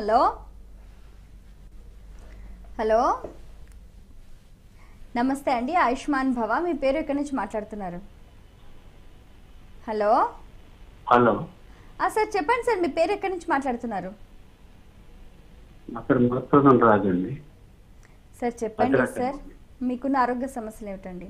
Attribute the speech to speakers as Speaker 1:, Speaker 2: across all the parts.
Speaker 1: Hello hello నమస్తే అండి ఆయుష్మాన్ భవ మీ పేరు ఎక్కడి నుంచి మాట్లాడుతున్నారు హలో
Speaker 2: హలో
Speaker 1: ఆ, సార్ చెప్పండి సార్ మీ పేరు ఎక్కడి నుంచి మాట్లాడుతున్నారు
Speaker 2: అక్కడ మధుసూదన్ రాజు అండి
Speaker 1: సార్ చెప్పండి
Speaker 2: భద్రాద్రి.
Speaker 1: సార్ మీకున్న ఆరోగ్య సమస్యలు ఏమిటండి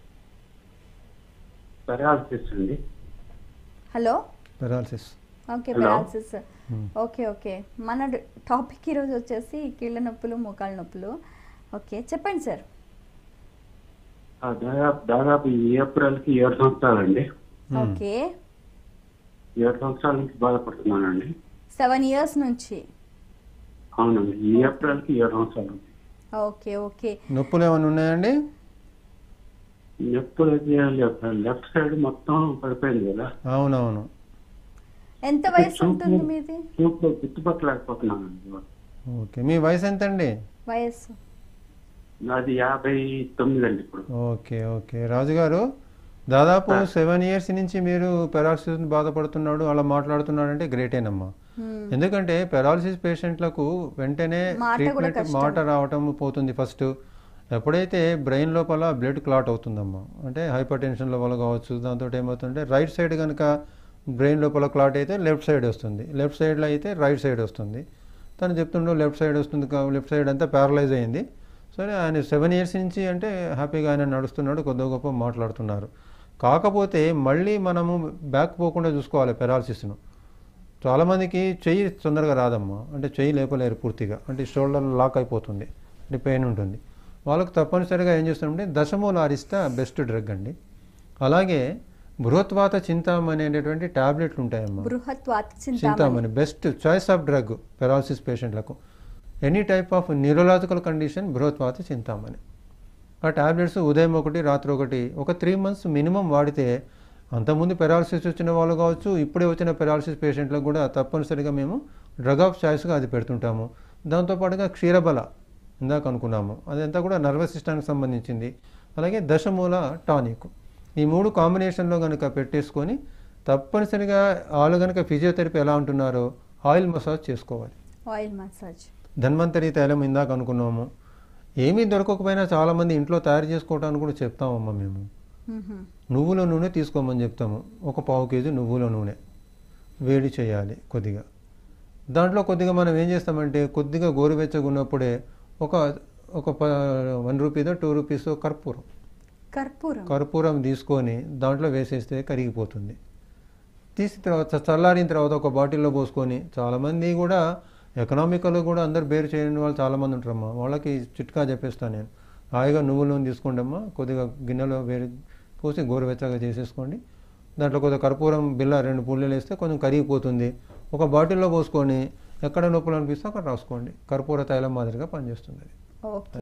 Speaker 2: పెరాలసిస్ అండి
Speaker 1: hello
Speaker 3: paralysis
Speaker 1: okay
Speaker 2: Hello.
Speaker 1: Paralysis okay okay మన డ- టాపిక్ ఈరోజు వచ్చేసి కీళ్ళ నొప్పులు మోకాళ్ళ నొప్పులు ఓకే చెప్పండి సార్
Speaker 2: ఆ, దాదాపు దాదాపు ఈ ఏప్రిల్కి ఏడు సంవత్సరాలండి
Speaker 1: ఓకే
Speaker 2: ఏడు సంవత్సరాల నుంచి బాధపడుతున్నానండి
Speaker 1: సెవెన్ ఇయర్స్ నుంచి
Speaker 2: అవునండి ఈ ఏప్రిల్కి ఏడు సంవత్సరాలు
Speaker 1: ఓకే ఓకే
Speaker 3: నొప్పులు ఏమైనా ఉన్నాయండి
Speaker 2: నొప్పులు అయితే లెఫ్ట్ సైడ్ మొత్తం పడిపోయింది కదా
Speaker 3: అవునవును
Speaker 1: ఎంత వయసు ఉంటుంది మీది
Speaker 2: చూపు గుర్తుపట్టలేకపోతున్నానండి
Speaker 3: ఓకే మీ వయసు ఎంత అండి
Speaker 1: వయస్సు
Speaker 2: నాది యాభై తొమ్మిది అండి ఇప్పుడు
Speaker 3: ఓకే ఓకే రాజుగారు దాదాపు సెవెన్ ఇయర్స్ నుంచి మీరు పెరాలసిస్ బాధపడుతున్నాడు అలా మాట్లాడుతున్నాడంటే గ్రేటేనమ్మా
Speaker 1: Hmm.
Speaker 3: ఎందుకంటే పెరాలసిస్ పేషెంట్లకు వెంటనే
Speaker 1: మాట కూడా
Speaker 3: ట్రీట్మెంట్
Speaker 1: కష్టం.
Speaker 3: మాట రావటం పోతుంది ఫస్ట్ ఎప్పుడైతే బ్రెయిన్ లోపల బ్లడ్ క్లాట్ అవుతుందమ్మా అంటే హైపర్ టెన్షన్ల వల్ల కావచ్చు దాంతో ఏమవుతుందంటే రైట్ సైడ్ కనుక బ్రెయిన్ లోపల క్లాట్ అయితే లెఫ్ట్ సైడ్ వస్తుంది లెఫ్ట్ సైడ్లో అయితే రైట్ సైడ్ వస్తుంది తను చెప్తుండో లెఫ్ట్ సైడ్ వస్తుంది లెఫ్ట్ సైడ్ అంతా ప్యారలైజ్ అయింది సరే ఆయన సెవెన్ ఇయర్స్ నుంచి అంటే హ్యాపీగా ఆయన నడుస్తున్నాడు కొద్ది గొప్ప మాట్లాడుతున్నారు కాకపోతే మళ్ళీ మనము బ్యాక్ పోకుండా చూసుకోవాలి పెరాలసిస్ను చాలామందికి చెయ్యి తొందరగా రాదమ్మా అంటే చెయ్యి లేపలేరు పూర్తిగా అంటే షోల్డర్ లాక్ అయిపోతుంది అంటే పెయిన్ ఉంటుంది వాళ్ళకు తప్పనిసరిగా ఏం చేస్తామంటే దశమూల అరిస్తా బెస్ట్ డ్రగ్ అండి అలాగే బృహత్వాత చింతామణి అనేటువంటి టాబ్లెట్లు ఉంటాయమ్మా
Speaker 1: Brihatvata Chintamani
Speaker 3: Chintamani best choice of drug paralysis పేషెంట్లకు any type of neurological condition Brihatvata Chintamani ఆ టాబ్లెట్స్ ఉదయం ఒకటి రాత్రి ఒకటి ఒక త్రీ మంత్స్ మినిమం వాడితే అంతకుముందు పెరాలసిస్ వచ్చిన వాళ్ళు కావచ్చు ఇప్పుడే వచ్చిన పెరాలసిస్ పేషెంట్లకు కూడా తప్పనిసరిగా మేము డ్రగ్ ఆఫ్ చాయిస్గా అది పెడుతుంటాము దాంతోపాటుగా క్షీరబల ఇందాక అనుకున్నాము అదంతా కూడా నర్వస్ సిస్టానికి సంబంధించింది అలాగే దశమూల టానిక్ ఈ మూడు కాంబినేషన్లో కనుక పెట్టేసుకొని తప్పనిసరిగా వాళ్ళు కనుక ఫిజియోథెరపీ ఎలా ఉంటున్నారో ఆయిల్ మసాజ్ చేసుకోవాలి
Speaker 1: ఆయిల్ మసాజ్
Speaker 3: ధన్వంతరి తైలం ఇందాక అనుకున్నాము ఏమీ దొరకకపోయినా చాలామంది ఇంట్లో తయారు చేసుకోవడానికి కూడా చెప్తామమ్మా మేము నువ్వుల నూనె తీసుకోమని చెప్తాము ఒక పావు కేజీ నువ్వుల నూనె వేడి చేయాలి కొద్దిగా దాంట్లో కొద్దిగా మనం ఏం చేస్తామంటే కొద్దిగా గోరువెచ్చగా ఉన్నప్పుడే ఒక ఒక ప వన్ రూపీదో టూ రూపీస్ కర్పూరం
Speaker 1: కర్పూరం
Speaker 3: కర్పూరం తీసుకొని దాంట్లో వేసేస్తే కరిగిపోతుంది తీసిన తర్వాత చల్లారిన తర్వాత ఒక బాటిల్లో పోసుకొని చాలామంది కూడా ఎకనామికల్ కూడా అందరు బేరు చేయని వాళ్ళు చాలామంది ఉంటారమ్మా వాళ్ళకి చిట్కా చెప్పేస్తాను నేను హాయిగా నువ్వుల నూనె తీసుకోండమ్మా కొద్దిగా గిన్నెలో వేడి పోసి గోరువెచ్చగా చేసేసుకోండి దాంట్లో కొద్దిగా కర్పూరం బిల్ల రెండు పుల్లలు వేస్తే కొంచెం కరిగిపోతుంది ఒక బాటిల్లో పోసుకొని ఎక్కడ నొప్పులు అనిపిస్తే అక్కడ రాసుకోండి కర్పూర తైలం మాదిరిగా పనిచేస్తుంది అది
Speaker 1: ఓకే